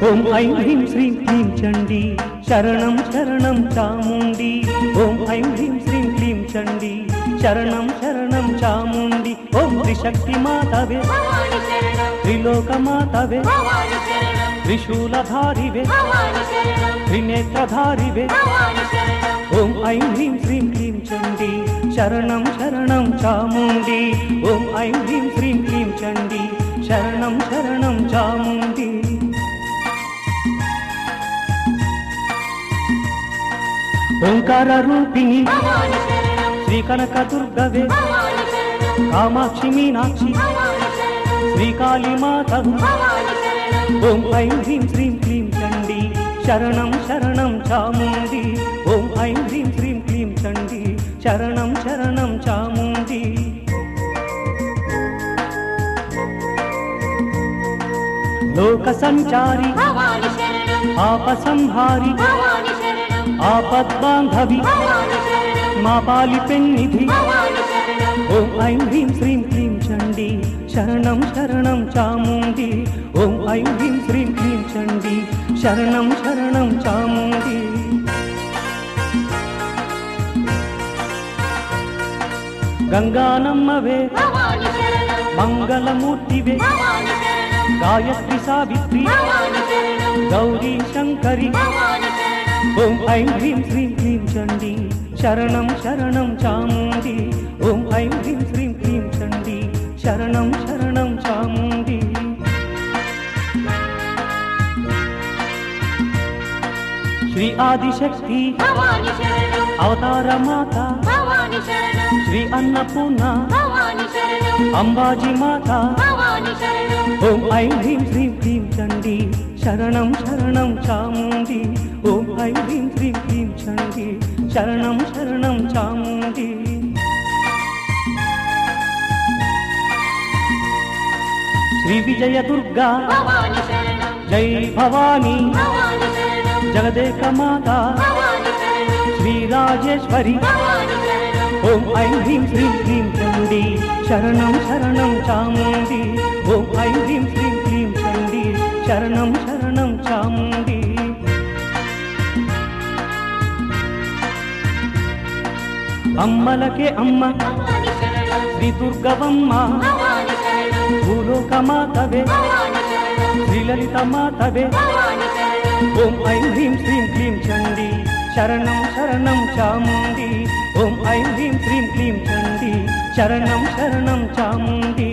ఓం ఐం హ్రీం శ్రీం క్లీం చండి శరణం శరణం చాముండి ఓం ఐం హ్రీం శ్రీం క్లీం చండి శరణం శరణం చాముండి ఓం త్రిశక్తి మాతవే భవాని శరణం త్రిలోక మాతవే భవాని శరణం త్రిశూలధారివే భవాని శరణం త్రినేత్రధారివే భవాని శరణం ఓం ఐం హ్రీం శ్రీం క్లీం చండి శరణం శరణం చాముండి ఓం ఐం హ్రీం శ్రీం క్లీం చండి శరణం శరణం చాముండి ఓంకార రూపిణి భవాని శరణం శ్రీ కనక దుర్గవే భవాని శరణం కామాక్షి మీనాక్షి భవాని శరణం శ్రీకాళీ మాతవు భవాని శరణం ఓం ఐం హ్రీం శ్రీం క్లీం చండి శరణం శరణం చాముండి ఓం ఐం హ్రీం శ్రీం క్లీం చండి శరణం శరణం చాముండి లోక సంచారి భవాని శరణం ఆప సంహారి భవాని శరణం ఆపద్బాంధవి భవాని శరణం మా పాలి పెన్నిధి భవాని శరణం ఓం ఐం హ్రీం శ్రీం క్లీం చండి శరణం శరణం చాముండి ఓం ఐం హ్రీం శ్రీం క్లీం చండి శరణం శరణం చాముండి గంగానమ్మవే భవాని శరణం మంగళమూర్తివే భవాని శరణం గాయత్రి సావిత్రి భవాని శరణం గౌరీ శంకరి భవాని శరణం ఓం ఐం హ్రీం శ్రీం క్లీం చండి శరణం శరణం చాముండి ఓం ఐం హ్రీం శ్రీం క్లీం చండి శరణం శరణం చాముండి శ్రీ ఆదిశక్తి భవాని శరణం అవతార మాత భవాని శరణం శ్రీ అన్నపూర్ణ భవాని శరణం అంబాజీ మాత భవాని శరణం ఓం ఐం హ్రీం శ్రీం క్లీం చండి శరణం శరణం చాముండి ఓం ఐం హ్రీం శ్రీం క్లీం చండి శరణం శరణం చాముండి శ్రీ విజయ దుర్గా భవాని శరణం జై భవానీ భవాని శరణం జగదేక మాత భవాని శరణం శ్రీ రాజేశ్వరి భవాని శరణం ఓం ఐం హ్రీం శ్రీం క్లీం చండి శరణం శరణం చాముండి ఓం ఐం హ్రీం శ్రీం క్లీం చండి శరణం శరణం చాముండి అమ్మలకే అమ్మ భవాని శరణం శ్రీ దుర్గవమ్మ భవాని శరణం భూలోక మాతవే భవాని శరణం శ్రీలలిత మాతవే భవాని శరణం ఓం ఐం హ్రీం శ్రీం క్లీం చండి శరణం శరణం చాముండి ఓం ఐం హ్రీం శ్రీం క్లీం చండి శరణం శరణం చాముండి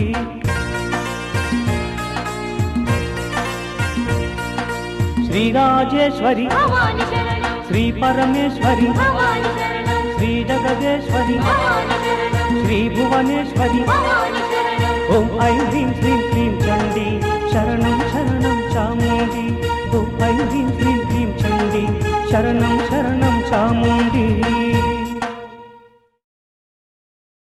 శ్రీ రాజేశ్వరి భవాని శరణం శ్రీ పరమేశ్వరి భవాని శరణం శ్రీ జగదేశ్వరి భవాని శరణం శ్రీ భువనేశ్వరి భవాని శరణం ఓం ఐం హ్రీం శ్రీం క్లీం చండి శరణం శరణం చాముండి ఓం ఐం హ్రీం శ్రీం క్లీం చండి శరణం శరణం చాముండి